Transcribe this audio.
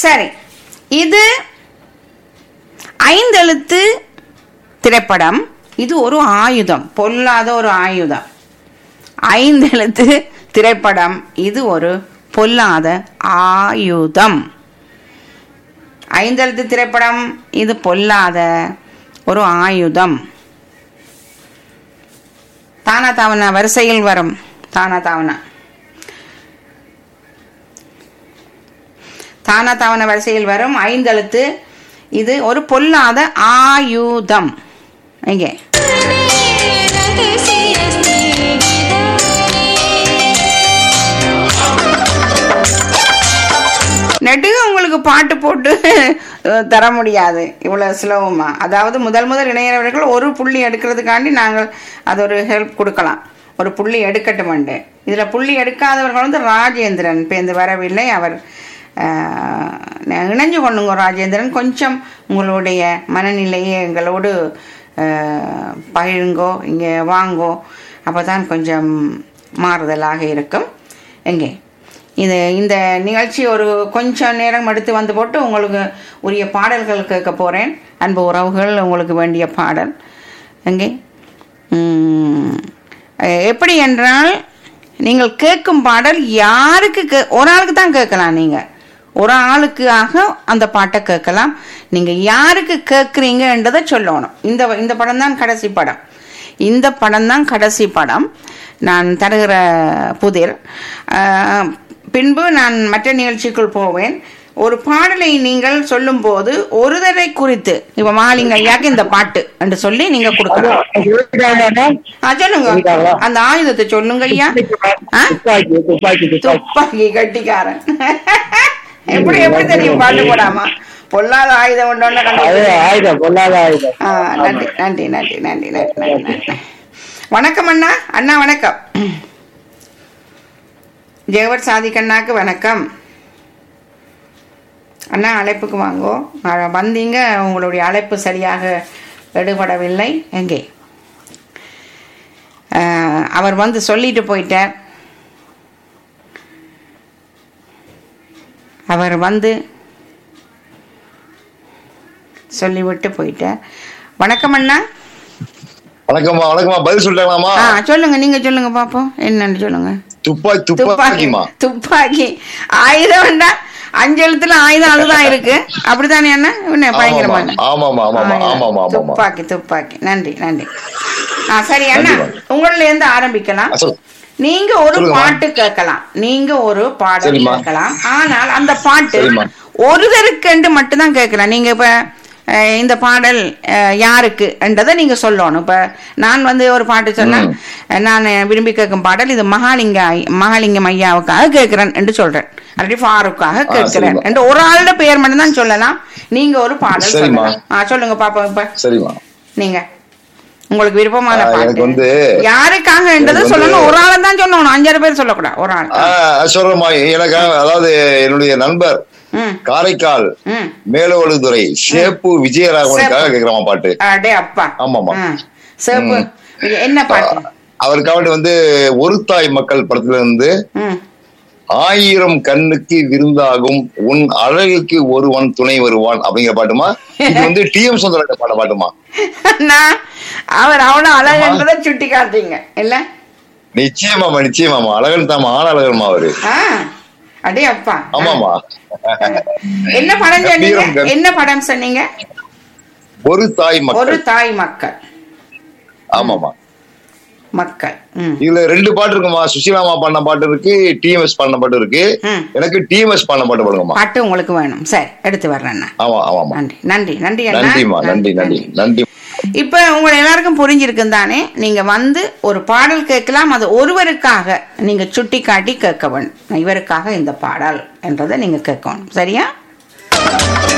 சரி இது ஐந்தெழுத்து திரைப்படம் இது ஒரு ஆயுதம் பொல்லாத ஒரு ஆயுதம் ஐந்தெழுத்து திரைப்படம் இது ஒரு பொல்லாத ஆயுதம் ஐந்தெழுத்து திரைப்படம் இது பொல்லாத ஒரு ஆயுதம் தானா தாவனா வரிசையில் வரும் தானா தாவனா தானா தாவன வரிசையில் வரும் ஐந்தெழுத்து இது ஒரு பொல்லாத ஆயுதம் இங்கே நெட்டுக்கு உங்களுக்கு பாட்டு போட்டு அஹ், தர முடியாது இவ்வளவு சுலபமா அதாவது முதல் முதல் இணையவர்கள் ஒரு புள்ளி எடுக்கிறதுக்காண்டி நாங்கள் அது ஒரு ஹெல்ப் கொடுக்கலாம் ஒரு புள்ளி எடுக்கட்டுமண்டு இதுல புள்ளி எடுக்காதவர்கள் வந்து ராஜேந்திரன் இப்போ இந்த வரவில்லை அவர் அஹ், இணைஞ்சு கொள்ளுங்க ராஜேந்திரன் கொஞ்சம் உங்களுடைய மனநிலையை எங்களோடு அஹ், பகிருங்கோ இங்கே வாங்கோ அப்போ தான் கொஞ்சம் மாறுதலாக இருக்கும் எங்கே இது இந்த நிகழ்ச்சி ஒரு கொஞ்சம் நேரம் எடுத்து வந்து போட்டு உங்களுக்கு உரிய பாடல்கள் கேட்க போகிறேன் அன்பு உறவுகள் உங்களுக்கு வேண்டிய பாடல் எங்கே உம், அஹ், எப்படி என்றால் நீங்கள் கேட்கும் பாடல் யாருக்கு கே ஒரு ஆளுக்கு தான் கேட்கலாம் நீங்கள் ஒரு ஆளுக்காக அந்த பாட்டை கேட்கலாம் நீங்கள் யாருக்கு கேட்குறீங்கன்றதை சொல்லணும் இந்த இந்த படம் தான் கடைசி படம் இந்த படம் தான் கடைசி படம் நான் தருகிற புதிர் ஆஹ், பின்பு நான் மற்ற நிகழ்ச்சிக்குள் போவேன் ஒரு பாடலை நீங்கள் சொல்லும்போது ஒரு தடவை குறித்து இப்ப மாலிங்க ஐயாக்கு இந்த பாட்டு என்று சொல்லி நீங்க கொடுக்கலாம் ஆ, சொல்லுங்க அந்த ஆயுதத்தை சொல்லுங்க ஐயா ஆ? துப்பாக்கி துப்பாக்கி துப்பாக்கி துப்பாக்கி கட்டிக்காரன் எப்படி எப்படி தெரியும் பாட்டு போடாமா பொல்லாத ஆயுதம் ஒன்று ஒன்று அது கண்டு ஆயுதம் பொல்லாத ஆயுதம் ஆ, நன்றி நன்றி நன்றி நன்றி நன்றி நன்றி நன்றி வணக்கம் அண்ணா அண்ணா வணக்கம் ஜெகவர் சாதிக்கண்ணாக்கு வணக்கம் அண்ணா அழைப்புக்கு வாங்கோ அஹ், வந்தீங்க உங்களுடைய அழைப்பு சரியாக எடுபடவில்லை எங்கே அஹ், அவர் வந்து சொல்லிட்டு போயிட்டார் அவர் வந்து சொல்லிவிட்டு போயிட்டார் வணக்கம் அண்ணா வணக்கம்மா வணக்கம்மா பதில் சொல்லிட்டாங்களாமா ஆ சொல்லுங்க நீங்க சொல்லுங்க பாப்போம் என்னன்னு சொல்லுங்க துப்பாக்கி துப்பாக்கி துப்பாக்கிமா துப்பாக்கி ஆயுதம் வேண்டாம் அஞ்சு எழுத்துல ஆயுதம் அதுதான் இருக்கு அப்படித்தானே அண்ணா என்ன பயங்கரமான ஆமாமா ஆமாமா ஆயுதம். ஆமாமா ஆமாமா துப்பாக்கி துப்பாக்கி நன்றி நன்றி ஆ சரி அண்ணா நன்றி, உங்கள இருந்து ஆரம்பிக்கலாம் ஆ, சொல்லு. நீங்க ஒரு சொல்லுங்கம்மா. பாட்டு கேட்கலாம் நீங்க ஒரு பாடல் சரிம்மா. கேட்கலாம் ஆனால் அந்த பாட்டு சரிம்மா. ஒருதருக்கென்று மட்டும்தான் கேட்கலாம் நீங்க இப்ப அஹ், இந்த பாடல் அஹ், யாருக்கு என்றதை நீங்க சொல்லணும் இப்ப நான் வந்து ஒரு பாட்டு சொன்னா ம். அஹ், நான் விரும்பி கேட்கும் பாடல் இது மகாலிங்க ஐ- மகாலிங்கம் ஐயாவுக்காக கேட்கிறேன் என்று சொல்றேன் அப்படி ஃபாருக்காக கேட்கிறேன் சரிம்மா. என்று ஒரு ஆளோட பெயர் மட்டும் தான் சொல்லலாம் நீங்க ஒரு பாடல் சரிம்மா. சொல்லலாம் ஆ சொல்லுங்க பாப்போம் இப்ப சரிம்மா நீங்க உங்களுக்கு விருப்பமான ஆ, எனக்கு பாட்டு வந்து யாருக்காக என்றதை எனக்கு வந்து- சொல்லணும் ஒரு ஆளை தான் சொல்லணும் அஞ்சாறு பேர் சொல்லக்கூடாது ஒரு ஆள் ஆ, சொல்றேம்மா எனக்கு அதாவது என்னுடைய நண்பர் ம் காரைக்கால் ம் மேலவழுதுறை சேப்பு விஜயராகவனுக்காக சேப்பு. கேக்குறாமா பாட்டு அடே அப்பா ஆமாம்மா. ஆ. சிவப்பு இது என்ன பாட்டு அவருக்காக வந்து ஒரு தாய் மக்கள் படத்துல இருந்து ம் ஆயிரம் கண்ணுக்கு விருந்தாகும் உன் அழகுக்கு ஒருவன் துணை வருவான் அப்படிங்கிற பாட்டுமா இது வந்து டி எம் சுந்தர பாட பாட்டுமா நான் அவர் அவ்வளவு அழகுன்றதை சுட்டி காட்டுறீங்க இல்ல நிச்சயமாமா நிச்சயமாமா அழகன் தாமா ஆன அழகன்மா அவரு ஆ அடே அப்பா ஆமாமா என்ன படம் சொன்னீங்க கம்பீரம் கம்பீரம். என்ன படம் சொன்னீங்க ஒரு தாய் ஒரு மக்கள் தாய் மக்கள் ஆமாமா மக்கள் ம் இதுல ரெண்டு பாட்டு இருக்குமா சுசீலாமா பாடின பாட்டு இருக்கு டிஎம்எஸ் பாடின பாட்டு இருக்கு ம். எனக்கு டிஎம்எஸ் பாடின பாட்டு பாடுங்கம்மா பாட்டு உங்களுக்கு வேணும் சரி எடுத்து வர்றேன் நான். ஆமா ஆமாமா நன்றி நன்றி நன்றி அண்ணா. நன்றிமா நன்றி நன்றி நன்றி இப்ப உங்க எல்லாருக்கும் புரிஞ்சிருக்கும் தானே நீங்க வந்து ஒரு பாடல் கேட்கலாம் அது ஒருவருக்காக நீங்க சுட்டி காட்டி கேட்க வேண்டும் இவருக்காக இந்த பாடல் என்றதை நீங்க கேட்கணும் சரியா